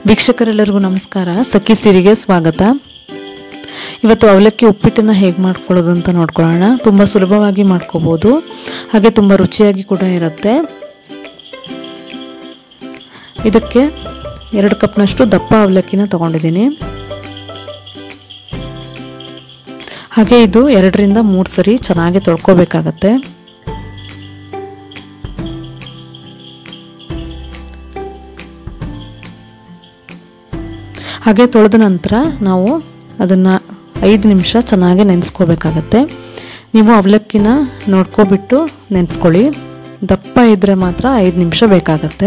ವೀಕ್ಷಕರೆಲ್ಲರಿಗೂ ನಮಸ್ಕಾರ ಸಖಿ ಸಿರಿಗೆ ಸ್ವಾಗತ ಇವತ್ತು ಅವಲಕ್ಕಿ ಉಪ್ಪಿಟ್ಟನ್ನು ಹೇಗೆ ಮಾಡ್ಕೊಳ್ಳೋದು ಅಂತ ನೋಡ್ಕೊಳ್ಳೋಣ ತುಂಬ ಸುಲಭವಾಗಿ ಮಾಡ್ಕೋಬೋದು ಹಾಗೆ ತುಂಬ ರುಚಿಯಾಗಿ ಕೂಡ ಇರುತ್ತೆ ಇದಕ್ಕೆ ಎರಡು ಕಪ್ನಷ್ಟು ದಪ್ಪ ಅವಲಕ್ಕಿನ ತಗೊಂಡಿದ್ದೀನಿ ಹಾಗೆ ಇದು ಎರಡರಿಂದ ಮೂರು ಸರಿ ಚೆನ್ನಾಗಿ ತೊಳ್ಕೊಬೇಕಾಗತ್ತೆ ಹಾಗೆ ತೊಳೆದ ನಂತರ ನಾವು ಅದನ್ನು ಐದು ನಿಮಿಷ ಚೆನ್ನಾಗಿ ನೆನೆಸ್ಕೋಬೇಕಾಗತ್ತೆ ನೀವು ಅವಲಕ್ಕಿನ ನೋಡ್ಕೊಬಿಟ್ಟು ನೆನೆಸ್ಕೊಳ್ಳಿ ದಪ್ಪ ಇದ್ದರೆ ಮಾತ್ರ ಐದು ನಿಮಿಷ ಬೇಕಾಗತ್ತೆ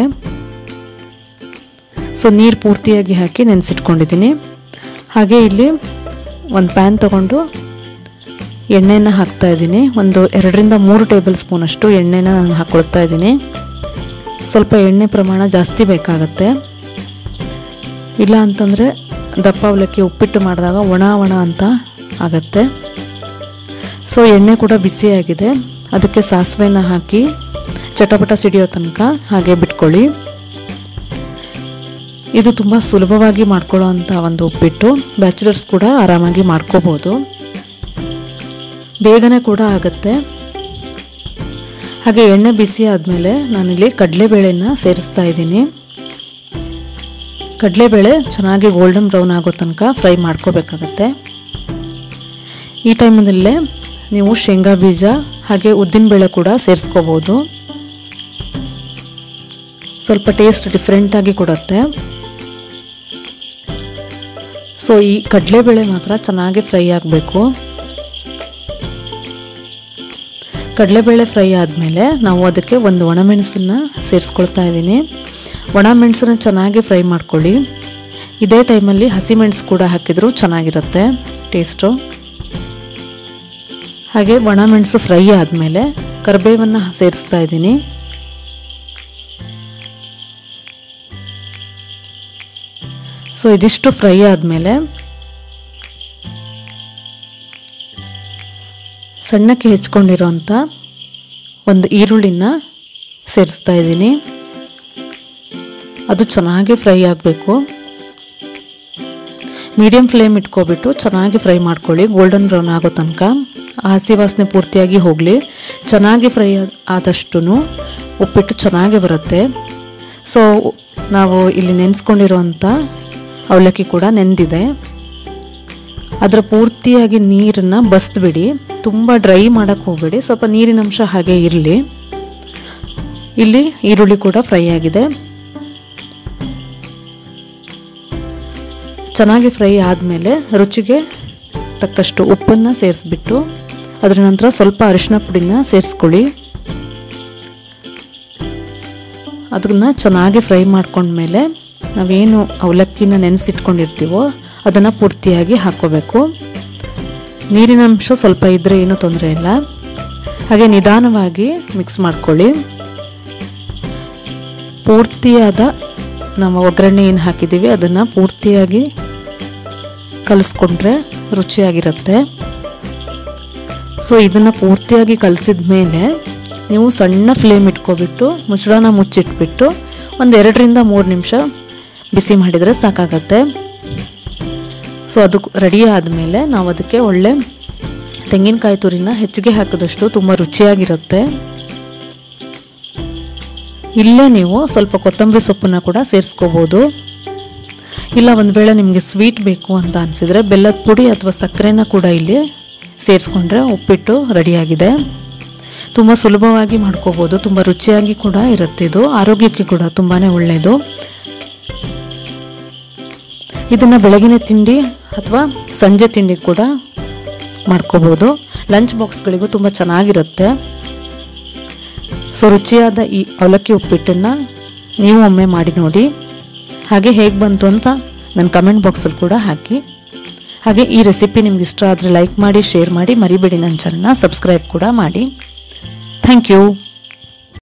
ಸೊ ನೀರು ಪೂರ್ತಿಯಾಗಿ ಹಾಕಿ ನೆನೆಸಿಟ್ಕೊಂಡಿದ್ದೀನಿ ಹಾಗೆ ಇಲ್ಲಿ ಒಂದು ಪ್ಯಾನ್ ತಗೊಂಡು ಎಣ್ಣೆನ ಹಾಕ್ತಾ ಇದ್ದೀನಿ ಒಂದು ಎರಡರಿಂದ ಮೂರು ಟೇಬಲ್ ಸ್ಪೂನಷ್ಟು ಎಣ್ಣೆನ ನಾನು ಹಾಕ್ಕೊಳ್ತಾ ಇದ್ದೀನಿ ಸ್ವಲ್ಪ ಎಣ್ಣೆ ಪ್ರಮಾಣ ಜಾಸ್ತಿ ಬೇಕಾಗತ್ತೆ ಇಲ್ಲ ಅಂತಂದರೆ ದಪ್ಪ ಅವಲಕ್ಕಿ ಉಪ್ಪಿಟ್ಟು ಮಾಡಿದಾಗ ಒಣ ಒಣ ಅಂತ ಆಗತ್ತೆ ಸೊ ಎಣ್ಣೆ ಕೂಡ ಬಿಸಿಯಾಗಿದೆ ಅದಕ್ಕೆ ಸಾಸಿವೆನ ಹಾಕಿ ಚಟಪಟ ಸಿಡಿಯೋ ತನಕ ಹಾಗೆ ಬಿಟ್ಕೊಳ್ಳಿ ಇದು ತುಂಬ ಸುಲಭವಾಗಿ ಮಾಡ್ಕೊಳ್ಳೋ ಅಂಥ ಒಂದು ಉಪ್ಪಿಟ್ಟು ಬ್ಯಾಚುಲರ್ಸ್ ಕೂಡ ಆರಾಮಾಗಿ ಮಾಡ್ಕೋಬೋದು ಬೇಗನೆ ಕೂಡ ಆಗುತ್ತೆ ಹಾಗೆ ಎಣ್ಣೆ ಬಿಸಿ ಆದಮೇಲೆ ನಾನಿಲ್ಲಿ ಕಡಲೆಬೇಳೆನ ಸೇರಿಸ್ತಾ ಇದ್ದೀನಿ ಕಡಲೆಬೇಳೆ ಚೆನ್ನಾಗಿ ಗೋಲ್ಡನ್ ಬ್ರೌನ್ ಆಗೋ ತನಕ ಫ್ರೈ ಮಾಡ್ಕೋಬೇಕಾಗತ್ತೆ ಈ ಟೈಮಲ್ಲೇ ನೀವು ಶೇಂಗಾ ಬೀಜ ಹಾಗೆ ಉದ್ದಿನಬೇಳೆ ಕೂಡ ಸೇರಿಸ್ಕೋಬೋದು ಸ್ವಲ್ಪ ಟೇಸ್ಟ್ ಡಿಫ್ರೆಂಟಾಗಿ ಕೊಡುತ್ತೆ ಸೊ ಈ ಕಡಲೆಬೇಳೆ ಮಾತ್ರ ಚೆನ್ನಾಗಿ ಫ್ರೈ ಆಗಬೇಕು ಕಡಲೆಬೇಳೆ ಫ್ರೈ ಆದಮೇಲೆ ನಾವು ಅದಕ್ಕೆ ಒಂದು ಒಣಮೆಣಸನ್ನು ಸೇರಿಸ್ಕೊಳ್ತಾ ಇದ್ದೀನಿ ಒಣಮೆಣಸನ್ನ ಚೆನ್ನಾಗಿ ಫ್ರೈ ಮಾಡ್ಕೊಳ್ಳಿ ಇದೇ ಟೈಮಲ್ಲಿ ಹಸಿಮೆಣಸು ಕೂಡ ಹಾಕಿದರೂ ಚೆನ್ನಾಗಿರುತ್ತೆ ಟೇಸ್ಟು ಹಾಗೆ ಒಣಮೆಣಸು ಫ್ರೈ ಆದಮೇಲೆ ಕರಿಬೇವನ್ನು ಸೇರಿಸ್ತಾ ಇದ್ದೀನಿ ಸೊ ಇದಿಷ್ಟು ಫ್ರೈ ಆದಮೇಲೆ ಸಣ್ಣಕ್ಕೆ ಹೆಚ್ಕೊಂಡಿರೋಂಥ ಒಂದು ಈರುಳ್ಳಿನ ಸೇರಿಸ್ತಾ ಇದ್ದೀನಿ ಅದು ಚೆನ್ನಾಗಿ ಫ್ರೈ ಆಗಬೇಕು ಮೀಡಿಯಮ್ ಫ್ಲೇಮ್ ಇಟ್ಕೊಬಿಟ್ಟು ಚೆನ್ನಾಗಿ ಫ್ರೈ ಮಾಡ್ಕೊಳ್ಳಿ ಗೋಲ್ಡನ್ ಬ್ರೌನ್ ಆಗೋ ತನಕ ಆ ಹಸಿ ವಾಸನೆ ಪೂರ್ತಿಯಾಗಿ ಹೋಗಲಿ ಚೆನ್ನಾಗಿ ಫ್ರೈ ಆದಷ್ಟು ಉಪ್ಪಿಟ್ಟು ಚೆನ್ನಾಗಿ ಬರುತ್ತೆ ಸೊ ನಾವು ಇಲ್ಲಿ ನೆನೆಸ್ಕೊಂಡಿರೋಂಥ ಅವಲಕ್ಕಿ ಕೂಡ ನೆಂದಿದೆ ಅದರ ಪೂರ್ತಿಯಾಗಿ ನೀರನ್ನು ಬಸ್ದುಬಿಡಿ ತುಂಬ ಡ್ರೈ ಮಾಡೋಕ್ಕೆ ಹೋಗಬೇಡಿ ಸ್ವಲ್ಪ ನೀರಿನ ಅಂಶ ಹಾಗೆ ಇರಲಿ ಇಲ್ಲಿ ಈರುಳ್ಳಿ ಕೂಡ ಫ್ರೈ ಆಗಿದೆ ಚೆನ್ನಾಗಿ ಫ್ರೈ ಆದಮೇಲೆ ರುಚಿಗೆ ತಕ್ಕಷ್ಟು ಉಪ್ಪನ್ನು ಸೇರಿಸ್ಬಿಟ್ಟು ಅದರ ನಂತರ ಸ್ವಲ್ಪ ಅರಿಶಿನ ಪುಡಿನ ಸೇರಿಸ್ಕೊಳ್ಳಿ ಅದನ್ನು ಚೆನ್ನಾಗಿ ಫ್ರೈ ಮಾಡ್ಕೊಂಡ್ಮೇಲೆ ನಾವೇನು ಅವಲಕ್ಕಿನ ನೆನೆಸಿಟ್ಕೊಂಡಿರ್ತೀವೋ ಅದನ್ನು ಪೂರ್ತಿಯಾಗಿ ಹಾಕ್ಕೋಬೇಕು ನೀರಿನ ಅಂಶ ಸ್ವಲ್ಪ ಇದ್ದರೆ ಏನೂ ತೊಂದರೆ ಇಲ್ಲ ಹಾಗೆ ನಿಧಾನವಾಗಿ ಮಿಕ್ಸ್ ಮಾಡ್ಕೊಳ್ಳಿ ಪೂರ್ತಿಯಾದ ನಮ್ಮ ಒಗ್ಗರಣೆ ಏನು ಹಾಕಿದ್ದೀವಿ ಅದನ್ನು ಪೂರ್ತಿಯಾಗಿ ಕಲಿಸ್ಕೊಂಡ್ರೆ ರುಚಿಯಾಗಿರುತ್ತೆ ಸೊ ಇದನ್ನು ಪೂರ್ತಿಯಾಗಿ ಕಲಸಿದ ಮೇಲೆ ನೀವು ಸಣ್ಣ ಫ್ಲೇಮ್ ಇಟ್ಕೊಬಿಟ್ಟು ಮುಚ್ಚಳನ ಮುಚ್ಚಿಟ್ಬಿಟ್ಟು ಒಂದು ಎರಡರಿಂದ ಮೂರು ನಿಮಿಷ ಬಿಸಿ ಮಾಡಿದರೆ ಸಾಕಾಗತ್ತೆ ಸೊ ಅದು ರೆಡಿ ಆದಮೇಲೆ ನಾವು ಅದಕ್ಕೆ ಒಳ್ಳೆ ತೆಂಗಿನಕಾಯಿ ತುರಿನ ಹೆಚ್ಚಿಗೆ ಹಾಕಿದಷ್ಟು ತುಂಬ ರುಚಿಯಾಗಿರುತ್ತೆ ಇಲ್ಲೇ ನೀವು ಸ್ವಲ್ಪ ಕೊತ್ತಂಬರಿ ಸೊಪ್ಪನ್ನು ಕೂಡ ಸೇರಿಸ್ಕೋಬೋದು ಇಲ್ಲ ಒಂದು ವೇಳೆ ನಿಮಗೆ ಸ್ವೀಟ್ ಬೇಕು ಅಂತ ಅನಿಸಿದರೆ ಬೆಲ್ಲದ ಪುಡಿ ಅಥವಾ ಸಕ್ಕರೆನ ಕೂಡ ಇಲ್ಲಿ ಸೇರಿಸ್ಕೊಂಡ್ರೆ ಉಪ್ಪಿಟ್ಟು ರೆಡಿಯಾಗಿದೆ ತುಂಬ ಸುಲಭವಾಗಿ ಮಾಡ್ಕೋಬೋದು ತುಂಬ ರುಚಿಯಾಗಿ ಕೂಡ ಇರುತ್ತೆ ಇದು ಆರೋಗ್ಯಕ್ಕೆ ಕೂಡ ತುಂಬಾ ಒಳ್ಳೆಯದು ಇದನ್ನು ಬೆಳಗಿನ ತಿಂಡಿ ಅಥವಾ ಸಂಜೆ ತಿಂಡಿ ಕೂಡ ಮಾಡ್ಕೋಬೋದು ಲಂಚ್ ಬಾಕ್ಸ್ಗಳಿಗೂ ತುಂಬ ಚೆನ್ನಾಗಿರುತ್ತೆ ಸೊ ರುಚಿಯಾದ ಈ ಅವಲಕ್ಕಿ ಉಪ್ಪಿಟ್ಟನ್ನು ನೀವು ಒಮ್ಮೆ ಮಾಡಿ ನೋಡಿ ಹಾಗೆ ಹೇಗೆ ಬಂತು ಅಂತ ನನ್ನ ಕಮೆಂಟ್ ಬಾಕ್ಸಲ್ಲಿ ಕೂಡ ಹಾಕಿ ಹಾಗೆ ಈ ರೆಸಿಪಿ ನಿಮ್ಗೆ ಇಷ್ಟ ಆದರೆ ಲೈಕ್ ಮಾಡಿ ಶೇರ್ ಮಾಡಿ ಮರಿಬೇಡಿ ನನ್ನ ಚಾನಲ್ನ ಸಬ್ಸ್ಕ್ರೈಬ್ ಕೂಡ ಮಾಡಿ ಥ್ಯಾಂಕ್ ಯು